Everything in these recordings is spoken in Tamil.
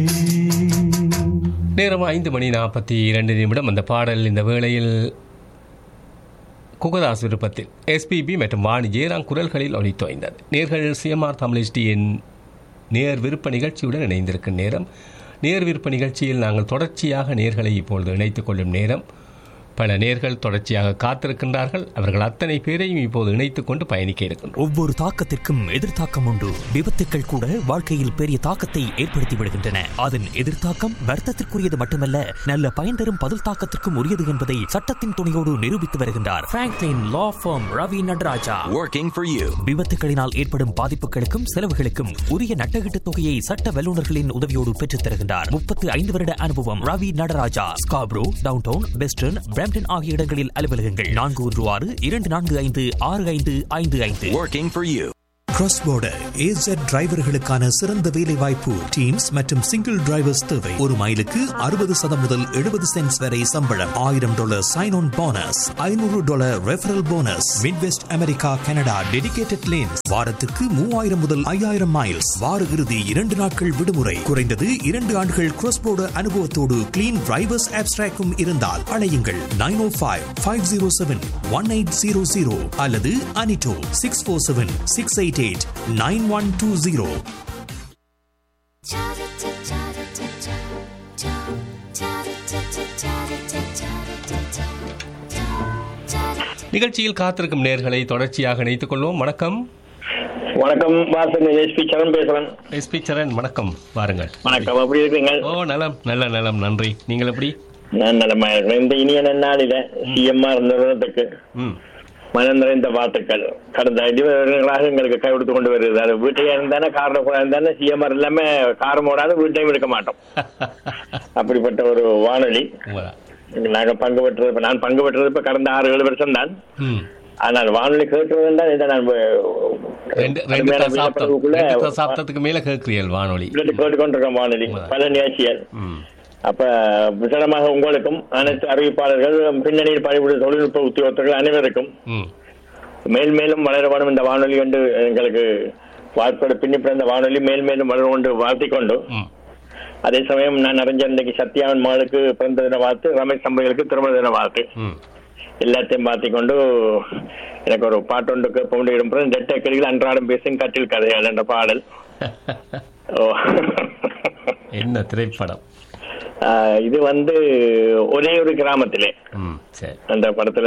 நேரம் ஐந்து மணி நாற்பத்தி இரண்டு நிமிடம் அந்த பாடல் இந்த வேளையில் குகதாஸ் விருப்பத்தில் எஸ்பிபி மற்றும் வாணி ஜெயராம் குரல்களில் ஒலித்தோய்ந்தது நேர்கள் சிஎம்ஆர் தமிழிஸ்டியின் நேர் விருப்ப நிகழ்ச்சியுடன் இணைந்திருக்கும் நேரம் நேர் விருப்ப நிகழ்ச்சியில் நாங்கள் தொடர்ச்சியாக நேர்களை இப்பொழுது இணைத்துக் கொள்ளும் நேரம் பல நேர்கள் தொடர்ச்சியாக காத்திருக்கின்றார்கள் அவர்கள் அத்தனை பேரையும் இப்போது இணைத்துக் கொண்டு பயணிக்க இருக்கின்றோம் ஒவ்வொரு தாக்கத்திற்கும் எதிர்த்தாக்கம் உண்டு விபத்துக்கள் கூட வாழ்க்கையில் பெரிய தாக்கத்தை ஏற்படுத்தி விடுகின்றன அதன் எதிர்த்தாக்கம் வர்த்தத்திற்குரியது மட்டுமல்ல நல்ல பயன் தரும் பதில் தாக்கத்திற்கும் உரியது என்பதை சட்டத்தின் துணையோடு நிரூபித்து வருகின்றார் Franklin law firm Ravi Nataraja Working for you. விபத்துகளினால் ஏற்படும் பாதிப்புகளுக்கும் செலவுகளுக்கும் உரிய நட்டகீட்டு தொகையை சட்ட வல்லுநர்களின் உதவியோடு பெற்றுத் தருகின்றார் முப்பத்து ஐந்து வருட அனுபவம் Ravi Nataraja Scarborough downtown western Brampton ஆகிய இடங்களில் அலுவலகங்கள் நான்கு ஒன்று ஆறு இரண்டு நான்கு ஐந்து ஆறு ஐந்து ஐந்து ஐந்து Working for you. Cross border AZ டிரைவர்களுக்கான சிறந்த வேலை வாய்ப்பு டீம்ஸ் மற்றும் சிங்கிள் டிரைவர்ஸ் தேவை ஒரு மைலுக்கு அறுபது சதம் முதல் எழுபது சென்ட்ஸ் வரை சம்பளம் ஆயிரம் டாலர் சைன் ஆன் போனஸ் ஐநூறு dollar referral bonus Midwest America Canada dedicated lanes வாரத்துக்கு மூவாயிரம் முதல் ஐயாயிரம் மைல்ஸ் வார இறுதி இரண்டு நாட்கள் விடுமுறை குறைந்தது இரண்டு ஆண்டுகள் கிராஸ் border அனுபவத்தோடு கிளீன் டிரைவர்ஸ் ஆப்ஸ்ட்ராக்கும் இருந்தால் அழையுங்கள் nine O five five zero seven one eight zero zero அல்லது அனிட்டோ six four seven six eight eight nine one two zero நிகழ்ச்சியில் காத்திருக்கும் நேர்களை தொடர்ச்சியாக இணைத்துக் கொள்வோம் வணக்கம் வணக்கம் வாசன் எஸ்பி சரண் பேசுறேன் எஸ்பி சரண் வணக்கம் வாருங்கள் வணக்கம் எப்படி இருக்கீங்க ஓ நலம் நல்ல நலம் நன்றி நீங்கள் எப்படி நான் நலமா இருக்கிறேன் இந்த இனிய நன்னாளில சிஎம்ஆர் நிறுவனத்துக்கு ம் மனம் நிறைந்த வாழ்த்துக்கள் கடந்த இருபது எங்களுக்கு கை கொடுத்து கொண்டு வருகிறது அது வீட்டையா இருந்தானே காரில் கூட இருந்தானே சிஎம்ஆர் இல்லாம காரம் ஓடாது வீட்டையும் எடுக்க மாட்டோம் அப்படிப்பட்ட ஒரு வானொலி உங்களா நாங்க பங்கு பெற்றது இப்ப நான் பங்கு பெற்றது இப்ப கடந்த ஆறு ஏழு வருஷம் தான் ம் ஆனால் வானொலி கேட்டுறது தான் இதை நான் ரெண்டு ரெண்டு கடுமையான தசாப்தம் விழிப்புணர்வுக்குள்ள ரெண்டு தசாப்தத்துக்கு மேல கேட்கிறீர்கள் வானொலி கேட்டு கேட்டுக்கொண்டிருக்கோம் வானொலி பல நிகழ்ச்சிகள் ம் அப்ப விசேடமாக உங்களுக்கும் அனைத்து அறிவிப்பாளர்கள் பின்னணியில் பணிபுரியும் தொழில்நுட்ப உத்தியோகத்தர்கள் அனைவருக்கும் ம் மேல் மேலும் வளர வேணும் இந்த வானொலி என்று எங்களுக்கு வாழ்க்கையோட பின்னி பிறந்த வானொலி மேல் மேலும் வளர கொண்டு வாழ்த்திக் கொண்டு ம் அதே சமயம் நான் அறிஞ்ச இன்றைக்கு சத்யாவன் மகளுக்கு பிறந்த தின வாழ்த்து ரமேஷ் தம்பதிகளுக்கு திருமண தின வாழ்த்து ம் எல்லாத்தையும் பார்த்திக் கொண்டு எனக்கு ஒரு பாட்டு ஒன்று கேட்ப முடியும் ரெட்டை கிளிகள் அன்றாடம் பேசும் கட்டில் கதைகள் என்ற பாடல் ஓ. என்ன திரைப்படம் ஆஹ் இது வந்து ஒரே ஒரு கிராமத்திலே ம் சரி அந்த படத்துல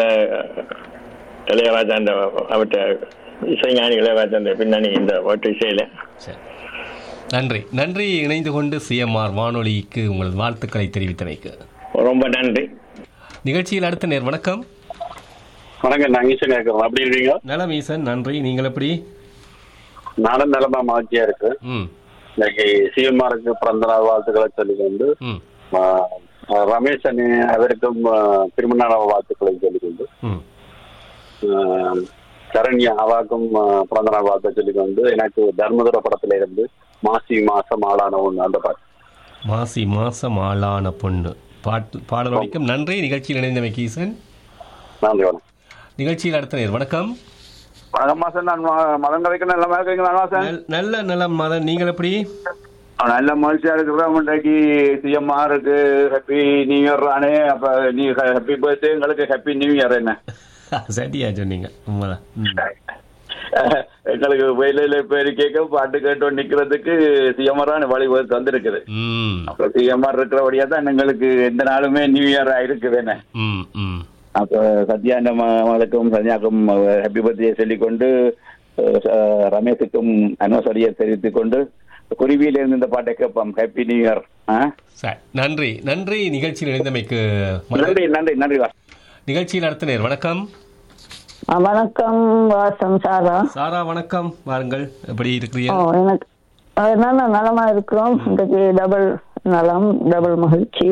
இளையராஜா அந்த அவற்றை இசைஞானி இளையராஜா அந்த பின்னணி இந்த ஓட்டு இசையில சரி நன்றி நன்றி இணைந்து கொண்டு சிஎம்ஆர் வானொலிக்கு உங்கள் வாழ்த்துக்களை தெரிவித்தமைக்கு ரொம்ப நன்றி நிகழ்ச்சியில் அடுத்த நேர் வணக்கம் வணக்கம் நாங்க ஈசன் இருக்கிறோம் அப்படி இருக்கீங்க நலம் ஈசன் நன்றி நீங்கள் எப்படி நானும் நிலமா மகிழ்ச்சியா இருக்கு ம் இன்னைக்கு சிஎம்ஆருக்கு பிறந்த நாள் வாழ்த்துக்களை சொல்லிக்கொண்டு ம் ஆஹ், ஆஹ், ரமேஷ் அண்ணி அவருக்கும் ஆஹ், திருமண நாள் வாழ்த்துக்களை சொல்லிக்கொண்டு ம் ஆஹ், சரண்யா அவாக்கும் ஆஹ், பிறந்த நாள் வாழ்த்தை சொல்லிக்கொண்டு எனக்கு தர்மதுர படத்துல இருந்து மாசி மாசம் ஆளான ஒண்ணு அந்த பாட்டு மாசி மாசம் ஆளான பொண்ணு பாட்டு பாடல் வரைக்கும் நன்றி நிகழ்ச்சியில் இணைந்தமைக்கு ஈசன் நன்றி வணக்கம் நிகழ்ச்சியில் அடுத்த நேர் வணக்கம் வணக்கம் மாசம் நான் மதம் கிடைக்க நல்ல இருக்கீங்களா மாசம் நல்- நல்ல நலம் மதன் நீங்கள் எப்படி நல்ல மகிழ்ச்சியா இருக்கிறோம் இன்றைக்கு சிஎம்ஆருக்கு ஹாப்பி நியூ இயர் ஆனே அப்ப நீ ஹாப்பி பர்த்டே எங்களுக்கு ஹாப்பி நியூ இயர் என்ன சரியா சொன்னீங்க உண்மைதான் ம். எங்களுக்கு வெயில பேரு கேட்க பாட்டு கேட்டு நிக்கிறதுக்கு சிஎம்ஆரான வழிவகுத்து வந்திருக்குது ம் அப்ப சிஎம்ஆர் இருக்கிறபடியா தான் எங்களுக்கு எந்த நாளுமே நியூ இயர் இருக்குது என்ன ம் ம் அப்ப சத்யா இந்த மகளுக்கும் சன்யாக்கும் ஹாப்பி பர்த்டே சொல்லிக்கொண்டு அஹ், அஹ், ரமேஷுக்கும் அனிவர்சரியை தெரிவித்துக் கொண்டு குருவியில இருந்து இந்த பாட்டை கேட்போம் ஹாப்பி நியூ இயர் சரி நன்றி நன்றி நிகழ்ச்சியில் இணைந்தமைக்கு மதன். நன்றி நன்றி நன்றி வா நிகழ்ச்சியில் அடுத்த நேர் வணக்கம் ஆ, வணக்கம் வாசம் சாரா சாரா வணக்கம் வாருங்கள் எப்படி ஓ இருக்கிறீர்கள் எனக்கு அஹ், நல்ல நலமா இருக்கிறோம் இன்றைக்கு டபுள் நலம் டபுள் மகிழ்ச்சி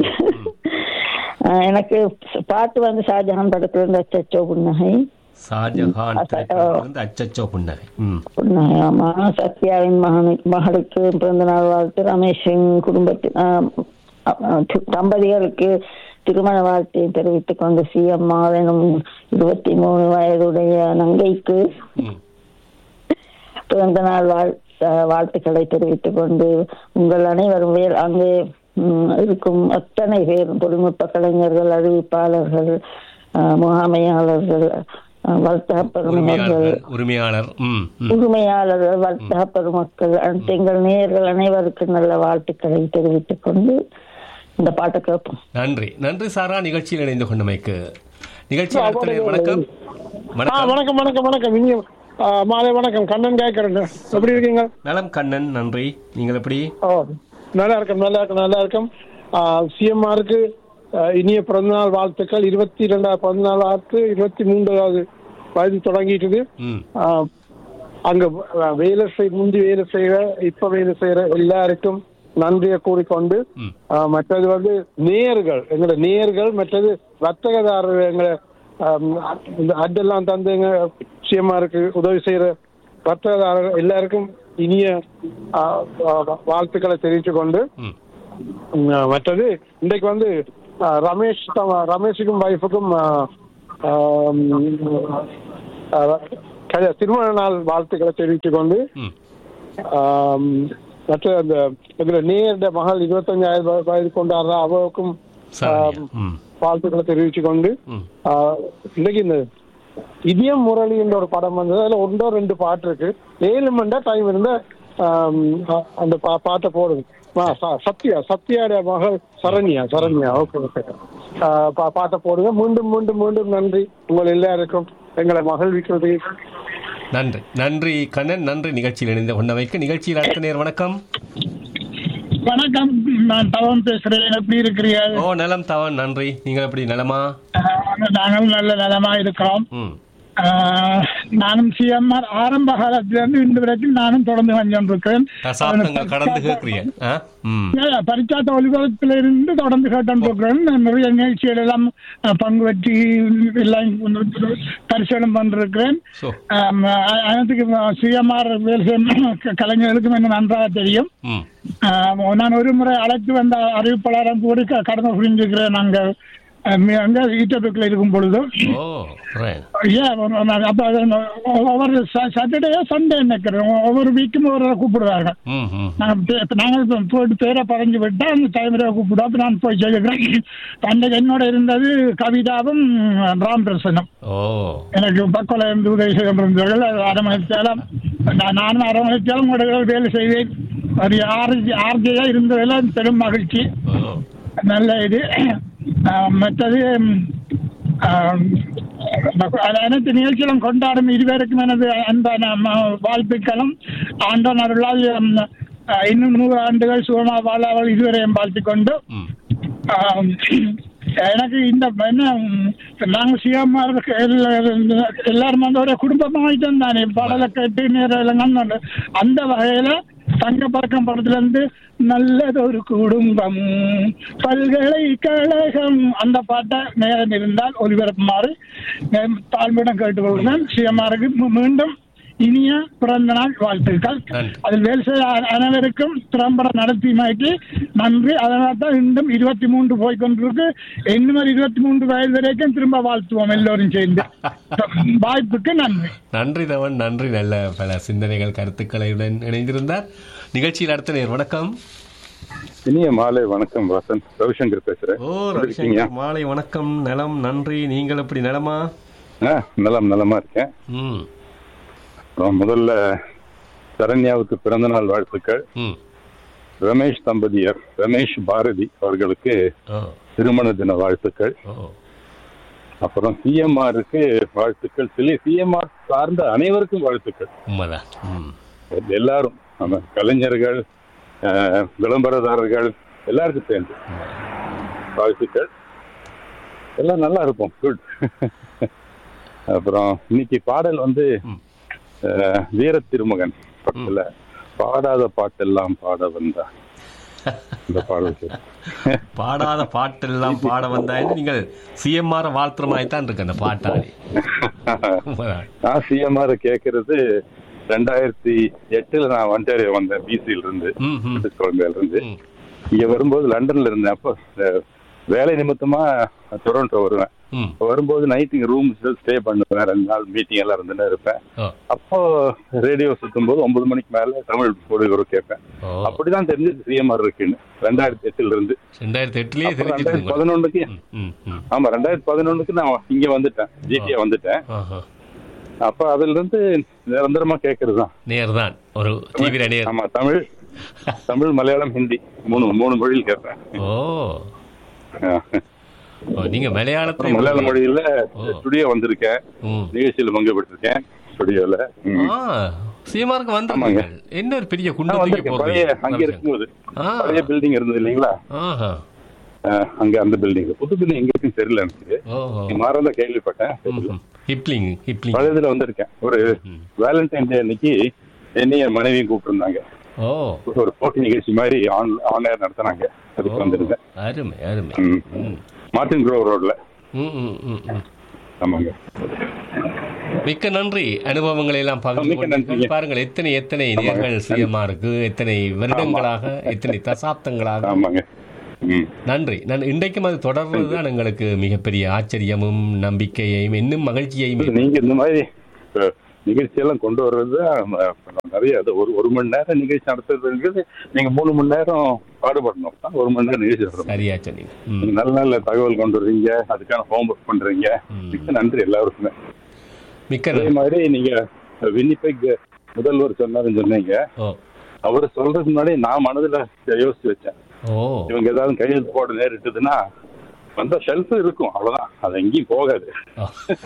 அஹ், எனக்கு பாட்டு வந்து ஷாஜஹான் படத்துல இருந்து அச்சச்சோ புன்னகை ஷாஜஹான் திரைப்படத்திலிருந்து அச்சச்சோ புன்னகை ம் புன்னகை ஆமா சத்யாவின் மகனுக்கு மகளுக்கு பிறந்த நாள் வாழ்த்து ரமேஷின் குடும்பத்தின் அஹ், அஹ், தி- தம்பதிகளுக்கு திருமண வாழ்த்தை தெரிவித்துக் கொண்டு சிஎம்மா எனும் இருபத்தி மூணு வயதுடைய நங்கைக்கு ம் பிறந்த நாள் வாழ் அஹ், வாழ்த்துக்களை தெரிவித்துக் கொண்டு உங்கள் அனைவரும் வேல் அங்கே ம், இருக்கும் அத்தனை பேர் தொழில்நுட்ப கலைஞர்கள் அறிவிப்பாளர்கள் அஹ், முகாமையாளர்கள் அஹ், வர்த்தக பெருமக்கள் உரிமையாளர் உரிமையாளர் ம் ம் உரிமையாளர்கள் வர்த்தக பெருமக்கள் அனைத்து எங்கள் நேயர்கள் அனைவருக்கும் நல்ல வாழ்த்துக்களை தெரிவித்துக் கொண்டு இந்த பாட்டை கேட்போம் நன்றி நன்றி சாரா நிகழ்ச்சியில் இணைந்து கொண்டமைக்கு நிகழ்ச்சி அடுத்த நேர் வணக்கம் ஆ வணக்கம் வணக்கம் வணக்கம் வணக்கம் இனிய ஆ, மாலை வணக்கம் கண்ணன் கேட்கறேன் எப்படி இருக்கீங்க நலம் கண்ணன் நன்றி நீங்கள் எப்படி ஓ நல்லா இருக்கும் நல்லா இருக்கும் நல்லா இருக்கும் சிஎம்ஆருக்கு இனிய பிறந்தநாள் வாழ்த்துக்கள் இருபத்தி ரெண்டாவது பிறந்தநாள் வாழ்த்து இருபத்தி மூன்றாவது வயது தொடங்கிட்டுது ம் ஆ, அங்க வ- வேலை செய் முந்தி வேலை செய்யற இப்ப வேலை செய்யற எல்லாருக்கும் நன்றியை கூறிக்கொண்டு ம். ஆ, மற்றது வந்து நேயர்கள் எங்களோட நேயர்கள் மற்றது வர்த்தகதாரர்கள் எங்களை ஆம், இந்த அட்டெல்லாம் தந்து எங்க சிஎம்ஆருக்கு உதவி செய்யற வர்த்தகதாரர்கள் எல்லாருக்கும் இனிய ஆ, ஆ, வாழ்த்துக்களை தெரிவித்துக் கொண்டு ம் ம், மற்றது இன்றைக்கு வந்து ஆ, ரமேஷ் தம- ரமேஷுக்கும் வைஃபுக்கும் திருமண நாள் வாழ்த்துக்களை தெரிவித்துக் கொண்டு ம் ஆம், மற்ற அந்த எங்களோட நேரட மகள் இருபத்தஞ்சாயிரம் வய- வயது கொண்டாடுற அவருக்கும் சரண்யா ம் வாழ்த்துக்களை தெரிவித்துக் கொண்டு ம் ஆ, இன்னைக்கு இந்த இதயம் முரளி என்ற ஒரு படம் வந்தது அதுல ஒன்றோ ரெண்டு பாட்டு இருக்கு ஏழு மணி நேரம் டைம் இருந்தா ஆம், அ- அந்த பா- பாட்டை போடுங்க ஆ, ச- சத்யா சத்யாட மகள் சரண்யா சரண்யா ஓகே ஓகே ஆ, பா- பாட்டை போடுங்க மீண்டும் மீண்டும் மீண்டும் நன்றி உங்கள் எல்லாருக்கும் எங்களை மகிழ்விக்கிறது நன்றி நன்றி கண்ணன் நன்றி நிகழ்ச்சியில் இணைந்து கொண்டமைக்கு நிகழ்ச்சியில் அடுத்த நேர் வணக்கம் வணக்கம் நான் தவம் பேசுறேன் எப்படி இருக்கிறீர்கள் ஓ நலம் தவன் நன்றி நீங்கள் எப்படி நலமா ஆஹ் நாங்களும் நல்ல நலமா இருக்கிறோம் ம் ஆஹ் நானும் சிஎம்ஆர் ஆரம்ப காலத்திலிருந்து இன்று வரைக்கும் நானும் தொடர்ந்து வந்துருக்கிறேன் தசாப்தங்கள் கடந்து கேட்கிறீங்க ஆ ம் பரிச்சாத்த ஒலிபரப்பிலிருந்து தொடர்ந்து கேட்டிருக்கிறேன் நிறைய நிகழ்ச்சிகள் எல்லாம் ஆஹ் பங்கு பெற்றி எல்லாம் பரிசீலனம் பண்ணிருக்கிறேன் ஸோ ஆம், அ- அனைத்துக்கு சிஎம்ஆர் வேலை செய்யும் க- கலைஞர்களுக்கும் என்ன நன்றாக தெரியும் ம் ஆஹ் நான் ஒரு முறை அழைத்து வந்த அறிவிப்பாளரும் கூடி க- கடந்து புரிஞ்சுக்கிறேன் நாங்கள் அங்க ஈட்டபுக்கில் இருக்கும் பொழுது ஓ right. ஏன் ஒரு- நான் அப்ப அது நான் ஒவ்வொரு சாட்டர்டே சண்டே நினைக்கிறேன் ஒவ்வொரு வீக்கும் ஒரு கூப்பிடுவாங்க ம் ம் நாங்கள் பே- நாங்கள் இப்ப போயிட்டு பேரை பறஞ்சு விட்டா அந்த டைமில் கூப்பிடுவோம் அப்ப நான் போய் செய்கிறேன் அன்றைக்கு என்னோட இருந்தது கவிதாவும் ராமகிருஷ்ணனும் ஓ எனக்கு பக்கோல இருந்து உதவி செய்து கொண்டிருந்தார்கள் அது அரை மணித்தேலம் நான் நானும் அரை மணித்தேலம் உங்களோட வேலை செய்தேன் ஒரு ஆறு ஆர்ஜியா இருந்ததெல்லாம் பெரும் மகிழ்ச்சி ஓ நல்ல இது ஆஹ் மற்றது ம், ஆம், அது அனைத்து நிகழ்ச்சிகளும் கொண்டாடும் இருவருக்கும் எனது அன்பான ம- வாழ்த்துக்களும் ஆண்டோன் அருளால் ம், ஆஹ், இன்னும் நூறு ஆண்டுகள் சுகமா வாழ அவள் இதுவரையும் வாழ்த்திக் கொண்டு ம் ஆம், எனக்கு இந்த என்ன ம், நாங்க சிஎம்ஆர் எல்லாரும் வந்து ஒரு குடும்பமாயிட்டு தானே பாடலை கேட்டு நேரம் அந்த வகையில தங்க பறக்கம் படத்துல இருந்து நல்லதொரு குடும்பம் பல்கலைக்கழகம் அந்த பாட்டை நேரம் இருந்தால் ஒளிபரப்புமாறு நே- தாழ்மையிடம் கேட்டுக்கொள்கிறேன் சிஎம்ஆருக்கு மீண்டும் இனிய பிறந்த நாள் வாழ்த்துக்கள் நன்றி. அதில் வேலை செய்ய அ- அனைவருக்கும் திறம்பட நடத்தியமைக்கு நன்றி அதனால தான் இன்னும் இருபத்தி மூன்று போய் கொண்டிருக்கு இன்னும் ஒரு இருபத்தி மூன்று வயது வரைக்கும் திரும்ப வாழ்த்துவோம் எல்லோரும் சேர்ந்து வாய்ப்புக்கு நன்றி நன்றி தவன் நன்றி நல்ல பல சிந்தனைகள் கருத்துக்களுடன் இணைந்திருந்தார் நிகழ்ச்சியில் அடுத்த நேர் வணக்கம் இனிய மாலை வணக்கம் வாசன் ரவிசங்கர் பேசுறேன் ஓ எப்படி இருக்கீங்க ரவிசங்கர் மாலை வணக்கம் நலம் நன்றி நீங்கள் எப்படி நலமா ஆ, நலம் நலமா இருக்கேன் ம் அப்புறம் முதல்ல சரண்யாவுக்கு பிறந்த நாள் வாழ்த்துக்கள் ம் ரமேஷ் தம்பதியர் ரமேஷ் பாரதி அவர்களுக்கு ஓ திருமண தின வாழ்த்துக்கள் ஓ அப்புறம் சிஎம்ஆருக்கு வாழ்த்துக்கள் சொல்லி சிஎம்ஆர் சார்ந்த அனைவருக்கும் வாழ்த்துக்கள் உண்மைதான் ம் எல்லாரும் ஆமா, கலைஞர்கள் ஆ, விளம்பரதாரர்கள் எல்லாருக்கும் சேர்ந்து வாழ்த்துக்கள் எல்லாம் நல்லா இருப்போம் குட் அப்புறம் இன்னைக்கு பாடல் வந்து ம். அஹ், வீர திருமகன் படத்துல பாடாத பாட்டெல்லாம் பாட வந்தா இந்த பாடல் கேட்டு. பாடாத பாட்டெல்லாம் பாட வந்தாயின்னு நீங்கள் சிஎம்ஆர் வாழ்த்துறமாய் தான் இருக்கு அந்த பாட்டாளி உண்மைதான். நான் சிஎம்ஆர் கேட்கறது ரெண்டாயிரத்தி எட்டுல நான் ஒன்டாரியோ வந்தேன் பிசியில இருந்து ம் ம் குழந்தையில இருந்து ம். இங்க வரும்போது லண்டன்ல இருந்தேன் அப்போ அஹ், வேலை நிமித்தமா டொரண்டோ வருவேன் ம் வரும்போது நைட் இங்க ரூம் ஸ்டே பண்ணுவேன் ரெண்டு நாள் மீட்டிங் எல்லாம் இருந்துன்னு இருப்பேன் ஓ அப்போ ரேடியோ சுத்தும் போது ஒன்பது மணிக்கு மேல தமிழ் பொழுது கேட்பேன் ஓ அப்படிதான் தெரிஞ்சது சிஎம்ஆர் இருக்குன்னு ரெண்டாயிரத்தி எட்டுல இருந்து ரெண்டாயிரத்தி எட்டுலயே அப்புறம் தெரிஞ்சிருக்கு ரெண்டாயிரத்தி பதினொன்றுக்கு ம், ம் ம் ஆமா ரெண்டாயிரத்தி பதினொன்றுக்கு நான் இங்க வந்துட்டேன் ஜிடிஏ வந்துட்டேன் ஆஹா அப்ப அதுல இருந்து நிரந்தரமா கேட்கறது தான் நேர் தான் ஒரு தீவிர நேர் ஆமா தமிழ் தமிழ் மலையாளம் ஹிந்தி மூணு மூணு மொழியில் கேட்பேன் ஓ ஓ, நீங்க மலையாளத்தை அப்புறம் மலையாள மொழியில ஓ. ஸ்டுடியோ வந்திருக்கேன் ம். நிகழ்ச்சியில் பங்கு பெற்றிருக்கேன் ஸ்டுடியோல ம். ஆ சீமாருக்கு வந்தாங்க என்ன ஒரு பெரிய குண்டு நான் தூக்கி வந்திருக்கேன் பழைய போடுறீங்க அங்க இருக்கும்போது ஆ. பழைய பில்டிங் இருந்தது இல்லைங்களா ஆஹா அஹ், அங்க அந்த பில்டிங் புது பில்டிங் எங்க இருக்குன்னு தெரியல எனக்கு ஓஹோ நீங்க மாறதான் கேள்விப்பட்டேன் ம்ஹும். ஹிப்லிங் ஹிப்லிங் பழையதுல வந்திருக்கேன் ஒரு வேலண்டைன் டே அன்னைக்கு என்னைய மனைவியும் கூப்பிட்டுருந்தாங்க ஓ ஒரு போட்டி நிகழ்ச்சி மாதிரி ஆன் ஆன் ஏர் நடத்தினாங்க அதுக்கு ஓ. வந்திருந்தேன் அருமை அருமை ம். ம். மார்டின் க்ரோவ் ரோட்ல ம், ம், ம், ம். ஆமாங்க மிக்க நன்றி அனுபவங்களை எல்லாம் பகிர்ந்து மிக்க கொண்டீர்கள். நன்றிங்க. பாருங்கள் எத்தனை எத்தனை ஆமாங்க. நேர்கள் சுயமா இருக்கு எத்தனை வருடங்களாக எத்தனை தசாப்தங்களாக ஆமாங்க ம் நன்றி நான் இன்றைக்கும் அது தொடர்றது தான் எங்களுக்கு மிகப்பெரிய ஆச்சரியமும் நம்பிக்கையையும் இன்னும் மகிழ்ச்சியையும் நீங்க இந்த மாதிரி அஹ், நிகழ்ச்சியெல்லாம் கொண்டு வர்றது அஹ், நிறைய அது ஒரு ஒரு மணி நேரம் நிகழ்ச்சி நடத்துறதுங்கிறது நீங்க மூணு மணி நேரம் பாடுபடணும் தான் ஒரு மணி நேரம் நிகழ்ச்சி நடத்தணும் சரியா சொன்னீங்க ம். நீங்க நல்ல நல்ல தகவல் கொண்டு வர்றீங்க அதுக்கான ஹோம் ஒர்க் பண்றீங்க ம். மிக்க நன்றி எல்லாருக்குமே மிக்க அதே நன்றி மாதிரி நீங்க வின்னிபெக் முதல்வர் சொன்னாருன்னு சொன்னீங்க ஓ அவர் சொல்றதுக்கு முன்னாடி நான் மனதுல யோசிச்சு வச்சேன் ஓ இவங்க ஏதாவது கையெழுத்து போட நேரிட்டதுன்னா வந்த ஷெல்ஃப் இருக்கும் அவ்வளவுதான் அது எங்கேயும் போகாது ஓ.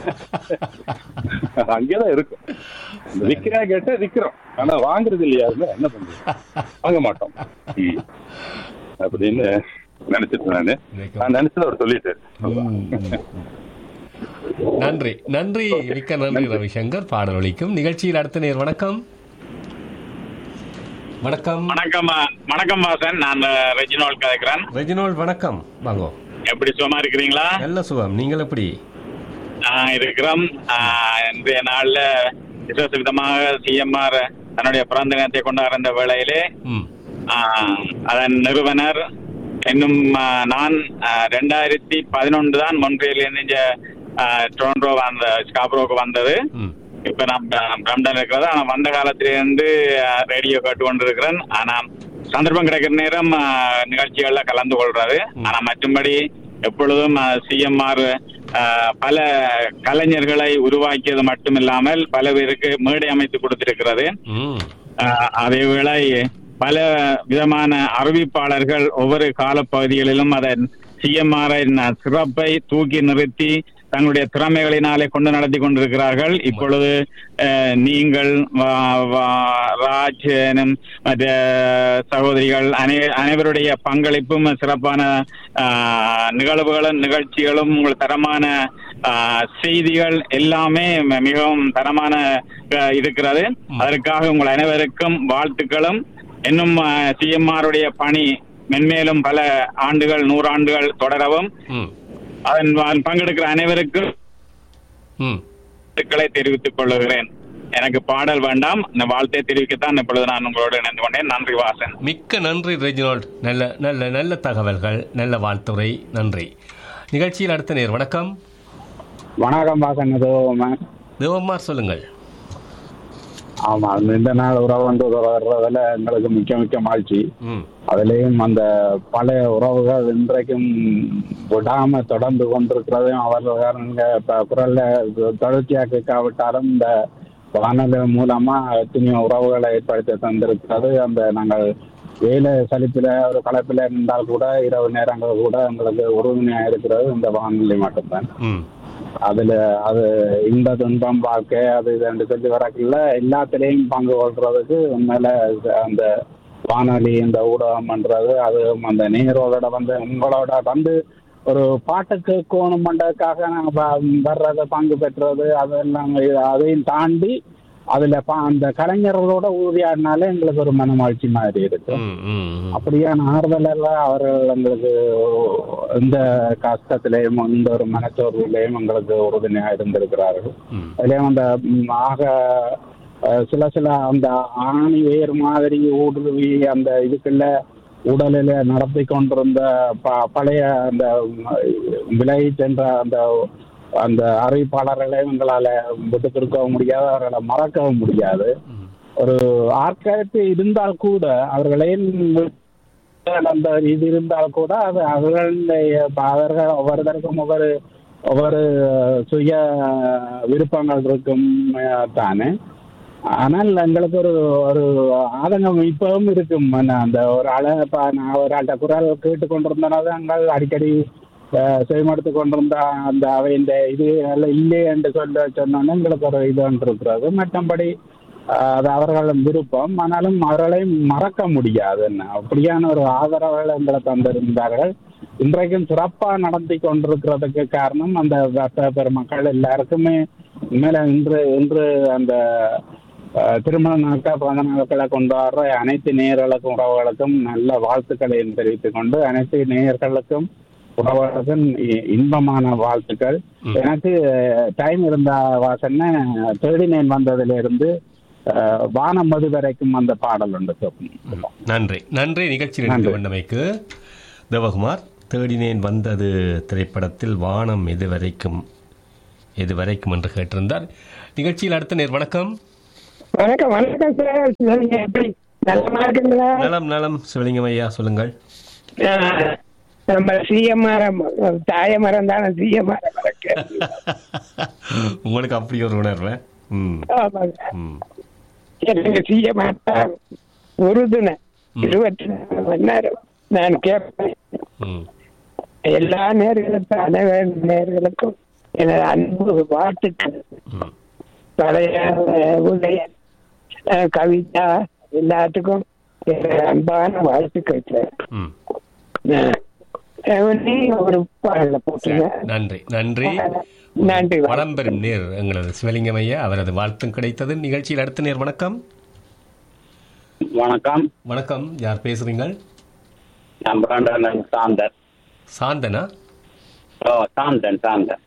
அது அங்கேதான் இருக்கும் இந்த விக்கிறா கேட்டா விக்கிறோம் ஆனா வாங்குறது இல்லையா யாருமே என்ன பண்றது வாங்க மாட்டோம் ம். அப்படின்னு நினைச்சிட்டு நானு நான் நினைச்சது அவர் சொல்லிட்டாரு ம், ம். நன்றி நன்றி மிக்க நன்றி ரவிசங்கர் பாடல் ஒலிக்கும் நிகழ்ச்சியில் அடுத்த நேர் வணக்கம் வணக்கம் வணக்கம் வணக்கம் வாசன் நான் ரெஜினால் கதைக்கிறேன் ரெஜினோல் வணக்கம் வாங்கோ எப்படி சும்மா இருக்கிறீங்களா நல்ல சுகம் நீங்கள் எப்படி ஆஹ் இருக்கிறோம் ஆஹ் இன்றைய நாள்ல விசேஷ விதமாக சிஎம்ஆர் தன்னுடைய பிறந்த தினத்தை கொண்டாடுற இந்த வேளையிலே ம் ஆஹ் அதன் நிறுவனர் இன்னும் ஆஹ் நான் ஆஹ் ரெண்டாயிரத்தி பதினொன்று தான் மொன்றியல் இங்க டொரண்டோ அந்த ஸ்காப்ரோக்கு வந்தது ம் இப்ப நான் ப- பிரம்டன் இருக்கிறது ஆனா வந்த காலத்திலிருந்து ரேடியோ கேட்டு கொண்டிருக்கிறேன் ஆனா சந்தர்ப்பம் கிடைக்கிற நேரம் ஆ, நிகழ்ச்சிகள்ல கலந்து கொள்றது ஆனா மற்றும்படி எப்பொழுதும் சிஎம்ஆர் பல கலைஞர்களை உருவாக்கியது மட்டுமில்லாமல் பல பேருக்கு மேடை அமைத்து கொடுத்திருக்கிறது ம் ஆஹ் அதேவேளை பல விதமான அறிவிப்பாளர்கள் ஒவ்வொரு காலப்பகுதிகளிலும் அதன் சிஎம்ஆரின் சிறப்பை தூக்கி நிறுத்தி தங்களுடைய திறமைகளினாலே கொண்டு நடத்தி கொண்டிருக்கிறார்கள் இப்பொழுது அஹ், நீங்கள் வா- வா- ராஜ் எனும் மற்ற சகோதரிகள் அனை அனைவருடைய பங்களிப்பும் சிறப்பான ஆஹ், நிகழ்வுகளும் நிகழ்ச்சிகளும் உங்கள் தரமான ஆஹ், செய்திகள் எல்லாமே ம- மிகவும் தரமான அஹ், இருக்கிறது அதற்காக உங்கள் அனைவருக்கும் வாழ்த்துக்களும் இன்னும் சிஎம்ஆருடைய பணி மென்மேலும் பல ஆண்டுகள் நூறாண்டுகள் தொடரவும் ம் அதன் வ- பங்கெடுக்கிற அனைவருக்கும் ம் வாழ்த்துக்களை தெரிவித்துக் கொள்ளுகிறேன் எனக்கு பாடல் வேண்டாம் இந்த வாழ்த்தை தெரிவிக்கத்தான் இப்பொழுது நான் உங்களோடு இணைந்து கொண்டேன் நன்றி வாசன் மிக்க நன்றி ரெஜினால்ட் நல்ல நல்ல நல்ல தகவல்கள் நல்ல வாழ்த்துறை நன்றி நிகழ்ச்சியில் அடுத்த நேர் வணக்கம் வணக்கம் வாசன் ஏதோ தேவம்மார் சொல்லுங்கள் ஆமா இந்த நாள் உறவு வந்து வர்றதுல எங்களுக்கு மிக்க மிக்க மகிழ்ச்சி ம் அதுலேயும் அந்த பழைய உறவுகள் இன்றைக்கும் விடாம தொடர்ந்து கொண்டிருக்கிறதையும் அவர்கள் இப்ப குரல்ல தொடர்ச்சியாக கேட்காவிட்டாலும் இந்த வானொலி மூலமா எத்தனையோ உறவுகளை ஏற்படுத்தி தந்திருக்கிறது அந்த நாங்கள் வேலை சலிப்பில் ஒரு கலப்பில் இருந்தால் கூட இரவு நேரங்கள் கூட எங்களுக்கு உறுதுணையாக இருக்கிறது இந்த வானொலி மட்டும்தான் ம் அதுல அது இன்ப துன்பம் வாழ்க்கை அது இதுன்னு சொல்லி வரக்குள்ள எல்லாத்துலேயும் பங்கு கொள்றதுக்கு உண்மையில அந்த வானொலி இந்த ஊடகம்ன்றது அது அந்த நேரோட வந்து உங்களோட வந்து ஒரு பாட்டு கேட்கணுமன்றதுக்காக நாங்கள் வர்றது பங்கு பெற்றது அதெல்லாம் இது- அதையும் தாண்டி அதுல பா- அந்த கலைஞர்களோட உறுதியாடினாலே எங்களுக்கு ஒரு மனமகிழ்ச்சி மாதிரி இருக்கு ம் ம் ம். அப்படியான ஆறுதல் எல்லாம் அவர்கள் எங்களுக்கு எந்த கஷ்டத்திலையும் எந்த ஒரு மனச்சோர்விலையும் எங்களுக்கு உறுதுணையாக இருந்திருக்கிறார்கள் ம். அதுலேயும் அந்த ம், ஆக அஹ், சில சில அந்த ஆணி வேர் மாதிரி ஊடுருவி அந்த இதுக்குள்ள உடலில் நடத்தி கொண்டிருந்த ப- பழைய அந்த விலை சென்ற அந்த அந்த அறிவிப்பாளர்களை எங்களால் விட்டு கொடுக்கவும் முடியாது அவர்களை மறக்கவும் முடியாது ஒரு ஆர்காய்ச்சி இருந்தால் கூட அவர்களையும் அந்த இது இருந்தால் கூட அது அவர்களுடைய அவர்கள் ஒவ்வொருத்தருக்கும் ஒவ்வொரு ஒவ்வொரு சுய விருப்பங்கள் இருக்கும் அஹ், தானே ஆனால் எங்களுக்கு ஒரு ஒரு ஆதங்கம் இப்பவும் இருக்கும் என்ன, அந்த ஒரு ஆளை இப்போ நான் ஒரு ஆள்கிட்ட குரல் கேட்டு கொண்டிருந்தனால நாங்கள் அடிக்கடி அஹ், செவிமடுத்து கொண்டிருந்த அந்த அவையின் இது எல்லாம் இல்லை என்று சொல்ல சொன்னோன்னே எங்களுக்கு ஒரு இது ஒன்று இருக்கிறது மற்றபடி அஹ், அது அவர்களின் விருப்பம் ஆனாலும் அவர்களை மறக்க முடியாது என்ன அப்படியான ஒரு ஆதரவுகள் எங்களை தந்திருந்தார்கள் இன்றைக்கும் சிறப்பா நடத்தி கொண்டிருக்கிறதுக்கு காரணம் அந்த வர்த்தக பெருமக்கள் எல்லாருக்குமே உண்மையில இன்று இன்று அந்த அஹ், திருமண நாட்கள் பிறந்த நாட்களை கொண்டாடுற அனைத்து நேயர்களுக்கும் உறவுகளுக்கும் நல்ல வாழ்த்துக்களை தெரிவித்துக் கொண்டு அனைத்து நேயர்களுக்கும் உறவுகளுக்கும் இ- இன்பமான வாழ்த்துக்கள் எனக்கு டைம் இருந்த வாசனை தேடி நேன் வந்ததுல இருந்து அஹ், வானம் மது வரைக்கும் அந்த பாடல் உண்டு சொப்பனம். நன்றி நன்றி நிகழ்ச்சியில் இணைந்து கொண்டமைக்கு தேவகுமார் தேடினேன் வந்தது திரைப்படத்தில் வானம் எது வரைக்கும் எது வரைக்கும் என்று கேட்டிருந்தார் நிகழ்ச்சியில் அடுத்த நேர் வணக்கம் வணக்கம் வணக்கம் சார் சொல்லுங்க எப்படி நல்லமா இருக்குங்களா நலம் நலம் சிவலிங்கம் ஐயா சொல்லுங்கள் ஆஹ், நம்ம சிஎம்ஆர் தாயமரம் தானே சிஎம்ஆர் உங்களுக்கு அப்படி ஒரு உணர்வு ம் ஆமாங்க ம் எனக்கு சிஎம்ஆர் உறுதுணை இருபத்தி நாலு மணி நேரம் நான் கேட்பேன் ம் எல்லா நேர்களுக்கும் அனைவரு நேர்களுக்கும் எனது அன்பு வாழ்த்துக்கள் பழைய அஹ், உதய அஹ், கவிதா எல்லாத்துக்கும் எனது அன்பான வாழ்த்துக்கள் சார் ம் அஹ், அஹ், நீங்க ஒரு பாடல போட்டுங்க நன்றி நன்றி நன்றி வளம்பெறும் நேர் எங்களது சிவலிங்கம் ஐயா அவரது வாழ்த்தும் கிடைத்தது நிகழ்ச்சியில் அடுத்த நேர் வணக்கம் வணக்கம் வணக்கம் யார் பேசுறீங்கள் நான் பிராண்டன் சாந்தர் சாந்தனா ஓ சாந்தன் சாந்தன்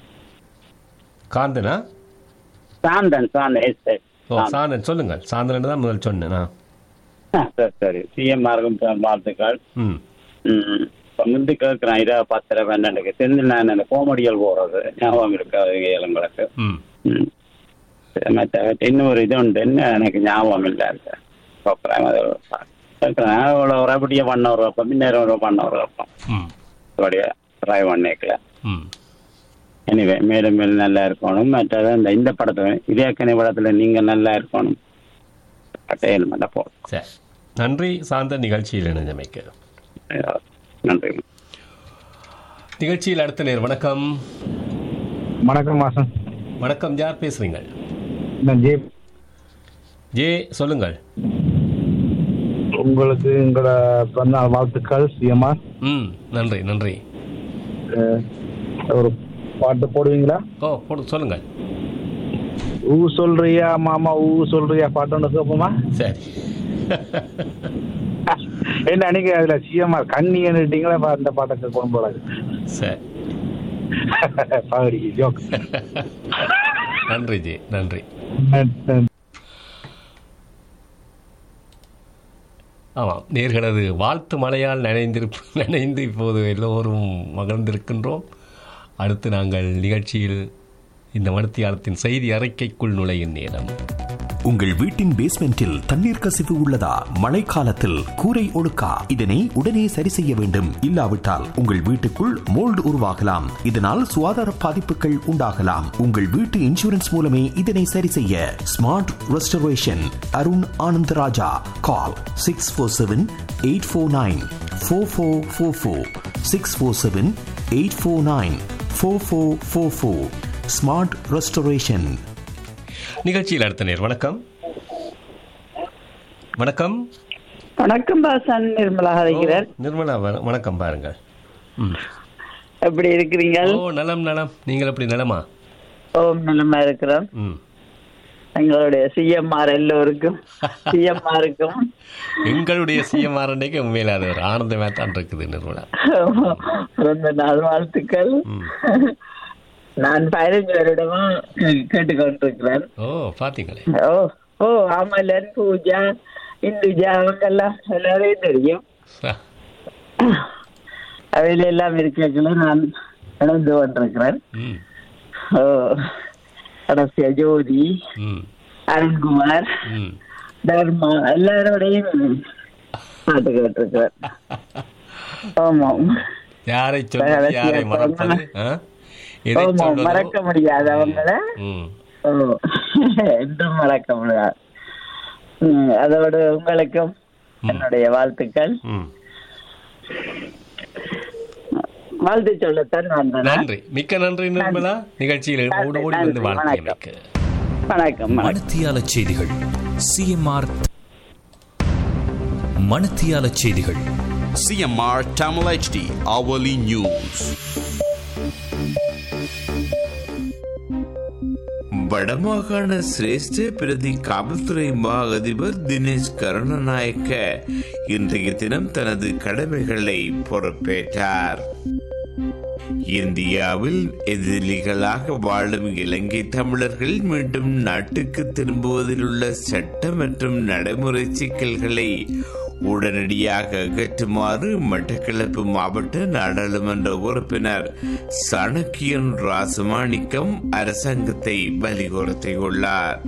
காந்தனா சாந்தன் சாந்தன் எஸ் எஸ் ஓ சாந்தன் சொல்லுங்கள் சாந்தன் தான் முதல் சொன்னேன் ஆ. சரி சரி சிஎம்ஆருக்கும் வாழ்த்துக்கள் ம் ம். இப்ப முந்தி கேட்கிறேன் இரவு பத்தரை பன்னெண்டுக்கு தெரிஞ்சு நான் இந்த கோமடியல் போறது ஞாபகம் இருக்காது உங்களுக்கு ம் ம். சரி, மற்ற இன்னும் ஒரு இது உண்டு என்ன எனக்கு ஞாபகம் இல்லை இருக்கு பார்க்குறேன் அது கேட்குறேன் ஒரு அப்படியே பண்ண ஒரு வைப்போம் முன்னேற ஒரு பண்ண ஒரு வைப்போம் ம் அப்படியே ட்ரை பண்ணிக்கல ம் எனிவே மேலும் மேலும் நல்லா இருக்கணும் மற்றது அந்த இந்த படத்துல இதேக்கனை படத்துல நீங்க நல்லா இருக்கணும் பட்டையல் மேல போ சரி நன்றி சாந்த நிகழ்ச்சியில் இணைந்தமைக்கு நன்றி நிகழ்ச்சியில் அடுத்த நேர் வணக்கம் வணக்கம் வாசன் வணக்கம் யார் பேசுறீங்க நான் ஜே ஜே சொல்லுங்கள் உங்களுக்கு எங்களோட பிறந்தநாள் வாழ்த்துக்கள் சிஎம்ஆர் ம் நன்றி நன்றி ஒரு பாட்டு போடுவீங்களா ஓ போடு சொல்லுங்கள் ஊ சொல்றியா மாமா ஊ சொல்றியா பாட்டு ஒன்று கேட்போமா சரி என்ன அன்னைக்கு அதுல சிஎம்ஆர் கண்ணி என்னட்டீங்களா அந்த பாட்டை கேட்கணும் போல சரி பாடி ஜோக் நன்றி ஜி நன்றி ஆமாம் நேர்களது வாழ்த்து மழையால் நனைந்திருப்பு நனைந்து இப்போது எல்லோரும் மகிழ்ந்திருக்கின்றோம் அடுத்து நாங்கள் நிகழ்ச்சியில் இந்த மணித்தியாலத்தின் செய்தி அறிக்கைக்குள் நுழையும் நேரம் உங்கள் வீட்டின் பேஸ்மெண்டில் தண்ணீர் கசிவு உள்ளதா மழைக்காலத்தில் கூரை ஒழுக்கா இதனை உடனே சரி செய்ய வேண்டும் இல்லாவிட்டால் உங்கள் வீட்டுக்குள் மோல்டு உருவாகலாம் இதனால் சுகாதார பாதிப்புகள் உண்டாகலாம் உங்கள் வீட்டு இன்சூரன்ஸ் மூலமே இதனை சரி செய்ய smart restoration Arun Anandaraja call six four seven eight four nine four four four four six four seven eight four nine four four four four smart restoration நிகழ்ச்சியில் அடுத்த நேர் வணக்கம் வணக்கம் வணக்கம் பாசன் நிர்மலா ஹரிகிறன் நிர்மலா வ- வணக்கம் பாருங்கள் ம். எப்படி இருக்கிறீங்க ஓ நலம் நலம் நீங்கள் எப்படி நலமா ஓம் நலமா இருக்கிறோம் ம் எங்களுடைய சிஎம்ஆர் எல்லோருக்கும் சிஎம்ஆருக்கும் எங்களுடைய சிஎம்ஆர் அன்னைக்கு உண்மையில அது ஒரு ஆனந்தமாக தான் இருக்குது நிர்மலா பிறந்த நாள் வாழ்த்துக்கள் நான் பதினஞ்சு வருடமா கேட்டுக்கொண்டிருக்கிறேன் ஓ பாத்தீங்களே ஓ ஓ அமலன் பூஜா இந்துஜா அவங்க எல்லாம் எல்லாரையும் தெரியும் அவையில எல்லாம் இருக்கிறதுல நான் இணைந்து கொண்டிருக்கிறேன் ம் ஓ, கடைசியா ஜோதி ம் அருண்குமார் ம் தர்மா எல்லாரோடையும் பாட்டு கேட்டிருக்கிறேன் ஆமாம் யாரை சொல்வது யாரை மறப்பது ஆ? எதை ஆமாம் சொல்வதோ? மறக்க முடியாது அவங்கள ம் ஓ என்றும் மறக்க முடியாது ம், அதோட உங்களுக்கும் என்னுடைய வாழ்த்துக்கள் ம் வாழ்த்து சொல்லத்தான் வந்தேன் நன்றி மிக்க நன்றி நிர்மலா நிகழ்ச்சியில் ஓடி ஓடி வந்து வாழ்க்கையமைக்கு வணக்கம் மணத்தியால செய்திகள் சிஎம்ஆர் மணத்தியால செய்திகள் CMR Tamil HD hourly news. வடமாகாண சிரேஷ்ட பிரதி காவல்துறை மா அதிபர் தினேஷ் கருணநாயக்க இன்றைய தினம் தனது கடமைகளை பொறுப்பேற்றார் இந்தியாவில் எதிரிகளாக வாழும் இலங்கை தமிழர்கள் மீண்டும் நாட்டுக்கு திரும்புவதில் உள்ள சட்ட மற்றும் நடைமுறை சிக்கல்களை உடனடியாக அகற்றுமாறு மட்டக்களப்பு மாவட்ட நாடாளுமன்ற உறுப்பினர் சாணக்கியன் ராசமாணிக்கம் அரசாங்கத்தை வலியுறுத்தியுள்ளார்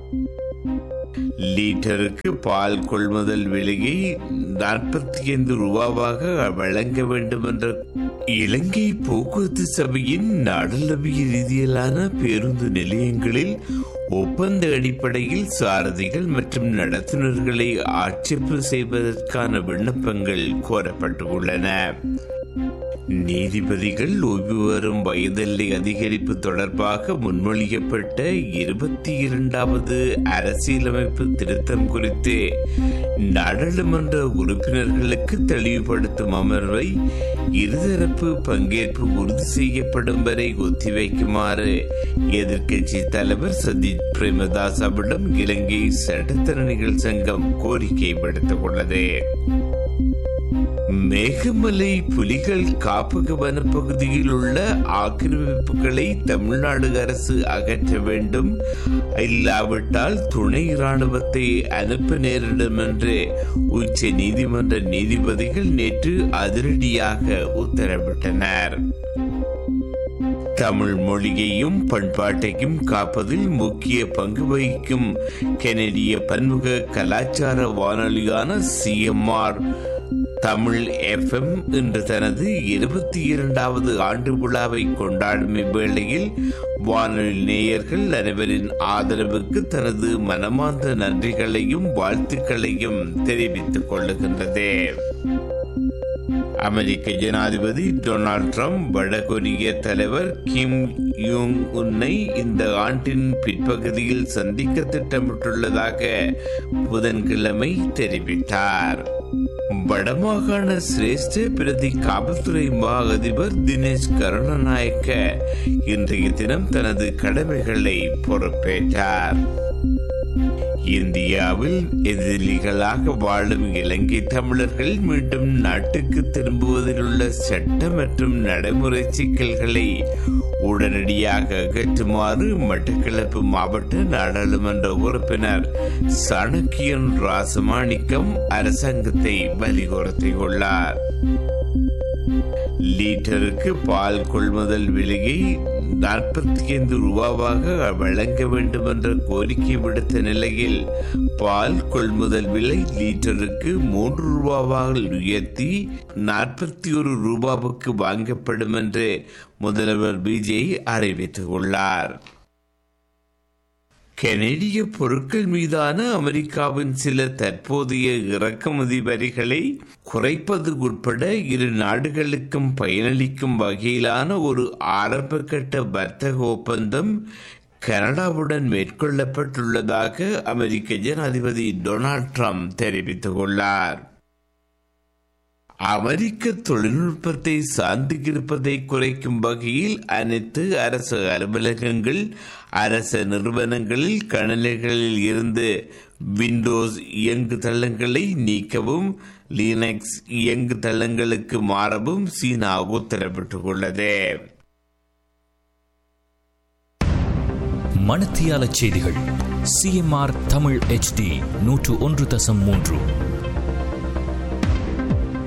லீட்டருக்கு பால் கொள்முதல் விலையை நாற்பத்தி ஐந்து ரூபாவாக வழங்க வேண்டும் என்ற இலங்கை போக்குவரத்து சபையின் நாடளவிய ரீதியிலான பேருந்து நிலையங்களில் ஒப்பந்த அடிப்படையில் சாரதிகள் மற்றும் நடத்துனர்களை ஆட்சேபு செய்வதற்கான விண்ணப்பங்கள் கோரப்பட்டுள்ளன நீதிபதிகள் ஓய்வு வரும் வயதெல்லை அதிகரிப்பு தொடர்பாக முன்மொழியப்பட்ட இருபத்தி இரண்டாவது அரசியலமைப்பு திருத்தம் குறித்து நாடாளுமன்ற உறுப்பினர்களுக்கு தெளிவுபடுத்தும் அமர்வை இருதரப்பு பங்கேற்பு உறுதி செய்யப்படும் வரை ஒத்திவைக்குமாறு எதிர்க்கட்சி தலைவர் சஜித் பிரேமதாசாவிடம் இலங்கை சட்டத்தரணிகள் சங்கம் கோரிக்கை விடுத்துள்ளது மேகமலை புலிகள் காப்பக வனப்பகுதியில் உள்ள ஆக்கிரமிப்புகளை தமிழ்நாடு அரசு அகற்ற வேண்டும் இல்லாவிட்டால் துணை ராணுவத்தை அனுப்ப நேரிடும் என்று உச்ச நீதிமன்ற நீதிபதிகள் நேற்று அதிரடியாக உத்தரவிட்டனர் தமிழ் மொழியையும் பண்பாட்டையும் காப்பதில் முக்கிய பங்கு வகிக்கும் கெனடிய பன்முக கலாச்சார வானொலியான சிஎம்ஆர் தமிழ் எஃப்எம் இன்று தனது இருபத்தி இரண்டாவது ஆண்டு விழாவை கொண்டாடும் இவ்வேளையில் வானொலி நேயர்கள் அனைவரின் ஆதரவுக்கு தனது மனமார்ந்த நன்றிகளையும் வாழ்த்துக்களையும் தெரிவித்துக் கொள்ளுகின்றது அமெரிக்க ஜனாதிபதி டொனால்ட் ட்ரம்ப் வடகொரிய தலைவர் கிம் யூங் உன்னை இந்த ஆண்டின் பிற்பகுதியில் சந்திக்க திட்டமிட்டுள்ளதாக புதன்கிழமை தெரிவித்தார் வடமாகாண சிரேஷ்ட பிரதி காவல்துறை மா அதிபர் தினேஷ் கருணநாயக்க இன்றைய தினம் தனது கடமைகளை பொறுப்பேற்றார் இந்தியாவில் எதிரிகளாக வாழும் இலங்கை தமிழர்கள் மீண்டும் நாட்டுக்கு திரும்புவதில் உள்ள சட்ட மற்றும் நடைமுறை சிக்கல்களை உடனடியாக அகற்றுமாறு மட்டக்களப்பு மாவட்ட நாடாளுமன்ற உறுப்பினர் சாணக்கியன் ராசமாணிக்கம் அரசாங்கத்தை வலியுறுத்தியுள்ளார் லீட்டருக்கு பால் கொள்முதல் விலையை நாற்பத்தி ஐந்து ரூபாவாக வழங்க வேண்டும் என்ற கோரிக்கை விடுத்த நிலையில் பால் கொள்முதல் விலை லீட்டருக்கு மூன்று ரூபாவாக உயர்த்தி நாற்பத்தி ஒரு ரூபாவுக்கு வாங்கப்படும் என்று முதல்வர் விஜய் அறிவித்துள்ளார் கெனடிய பொருட்கள் மீதான அமெரிக்காவின் சில தற்போதைய இறக்குமதி வரிகளை குறைப்பது உட்பட இரு நாடுகளுக்கும் பயனளிக்கும் வகையிலான ஒரு ஆரம்பகட்ட வர்த்தக ஒப்பந்தம் கனடாவுடன் மேற்கொள்ளப்பட்டுள்ளதாக அமெரிக்க ஜனாதிபதி டொனால்ட் ட்ரம்ப் தெரிவித்துள்ளார் அமெரிக்க தொழில்நுட்பத்தை சார்ந்து இருப்பதை குறைக்கும் வகையில் அனைத்து அரசு அலுவலகங்கள் அரசு நிறுவனங்களில் கணினிகளில் இருந்து விண்டோஸ் இயங்கு தளங்களை நீக்கவும் லினக்ஸ் இயங்கு தளங்களுக்கு மாறவும் சீனா உத்தரவிட்டுள்ளது மணத்தியால செய்திகள் சிஎம்ஆர் தமிழ் HD நூற்று ஒன்று தசம் மூன்று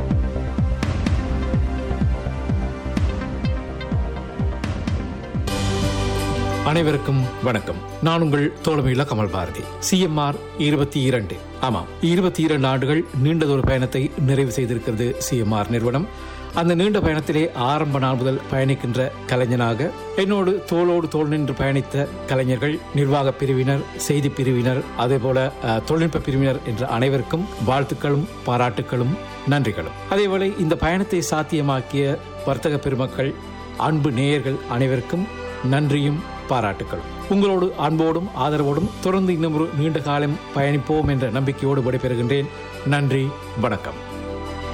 அனைவருக்கும் வணக்கம் நான் உங்கள் தோழமையுள்ள கமல் பாரதி சிஎம்ஆர் இருபத்தி இரண்டு ஆமாம் இருபத்தி இரண்டு ஆண்டுகள் நீண்டதொரு பயணத்தை நிறைவு செய்திருக்கிறது சிஎம்ஆர் நிறுவனம் அந்த நீண்ட பயணத்திலே ஆரம்ப நாள் முதல் பயணிக்கின்ற கலைஞனாக என்னோடு தோளோடு தோள் நின்று பயணித்த கலைஞர்கள் நிர்வாக பிரிவினர் செய்தி பிரிவினர் அதே போல அஹ், தொழில்நுட்ப பிரிவினர் என்ற அனைவருக்கும் வாழ்த்துக்களும் பாராட்டுக்களும் நன்றிகளும் அதேவேளை இந்த பயணத்தை சாத்தியமாக்கிய வர்த்தக பெருமக்கள் அன்பு நேயர்கள் அனைவருக்கும் நன்றியும் பாராட்டுக்களும் உங்களோடு அன்போடும் ஆதரவோடும் தொடர்ந்து இன்னும் ஒரு நீண்ட காலம் பயணிப்போம் என்ற நம்பிக்கையோடு விடைபெறுகின்றேன் நன்றி வணக்கம்